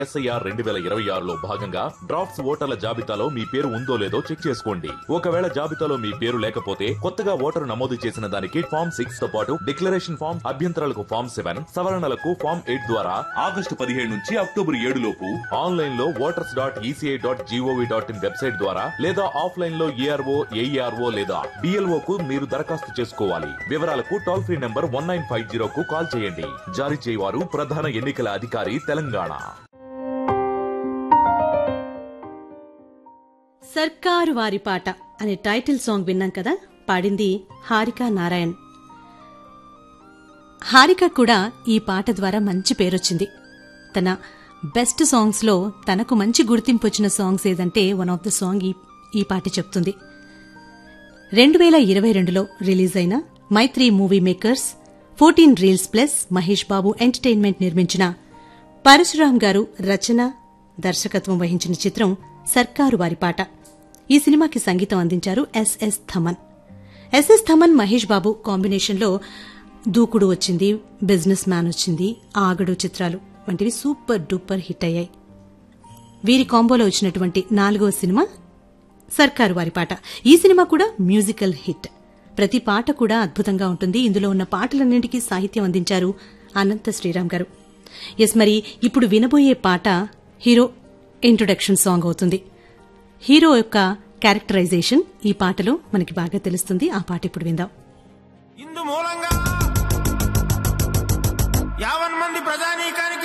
SIR రెండు వేల ఇరవై ఆరులో భాగంగా డ్రాఫ్ట్స్ ఓటర్ల జాబితాలో మీ పేరు ఉందో లేదో చెక్ చేసుకోండి ఒకవేళ జాబితాలో మీ పేరు లేకపోతే కొత్తగా ఓటరు నమోదు చేసిన దానికి ఫామ్ సిక్స్ తో పాటు డిక్లరేషన్ ఫామ్ అభ్యంతరాలకు ఫామ్ సెవెన్ సవరణలకు ఫామ్ ఎయిట్ ద్వారా ఆగస్టు పదిహేడు నుంచి అక్టోబర్ ఏడు లోపు ఆన్లైన్ లో voters dot ECI dot GOV dot in website ద్వారా లేదా ఆఫ్లైన్ లో ఏఆర్ఓ ఏఈఆర్ఓ లేదా డిఎల్ఓ కు మీరు దరఖాస్తు చేసుకోవాలి వివరాలకు toll free number one nine five zero కు కాల్ చేయండి జారీ చేయవారు ప్రధాన ఎన్నికల అధికారి తెలంగాణ సర్కారు వారి పాట అనే టైటిల్ సాంగ్ విన్నాం కదా పాడింది హారిక నారాయణ్ హారిక కూడా ఈ పాట ద్వారా మంచి పేరొచ్చింది తన బెస్ట్ సాంగ్స్ లో తనకు మంచి గుర్తింపు వచ్చిన సాంగ్స్ ఏదంటే వన్ ఆఫ్ ద సాంగ్ ఈ ఈ పాట చెప్తుంది రెండు వేల ఇరవై రెండులో రిలీజ్ అయిన Mythri movie makers fourteen reels plus Mahesh Babu entertainment నిర్మించిన పరశురాం గారు రచన దర్శకత్వం వహించిన చిత్రం సర్కారు వారి పాట ఈ సినిమాకి సంగీతం అందించారు ఎస్ఎస్ థమన్ ఎస్ఎస్ థమన్ మహేష్ బాబు కాంబినేషన్లో దూకుడు వచ్చింది బిజినెస్ మ్యాన్ వచ్చింది ఆగడు చిత్రాలు వంటివి సూపర్ డూపర్ హిట్ అయ్యాయి వీరి కాంబోలో వచ్చినటువంటి నాలుగవ సినిమా సర్కారు వారి పాట ఈ సినిమా కూడా మ్యూజికల్ హిట్ ప్రతి పాట కూడా అద్భుతంగా ఉంటుంది ఇందులో ఉన్న పాటలన్నింటికీ సాహిత్యం అందించారు అనంత శ్రీరామ్ గారు ఎస్ మరి ఇప్పుడు వినబోయే పాట హీరో ఇంట్రొడక్షన్ సాంగ్ అవుతుంది హీరో యొక్క క్యారెక్టరైజేషన్ ఈ పాటలో మనకి బాగా తెలుస్తుంది ఆ పాట ఇప్పుడు విందాం ఇందు మూలంగా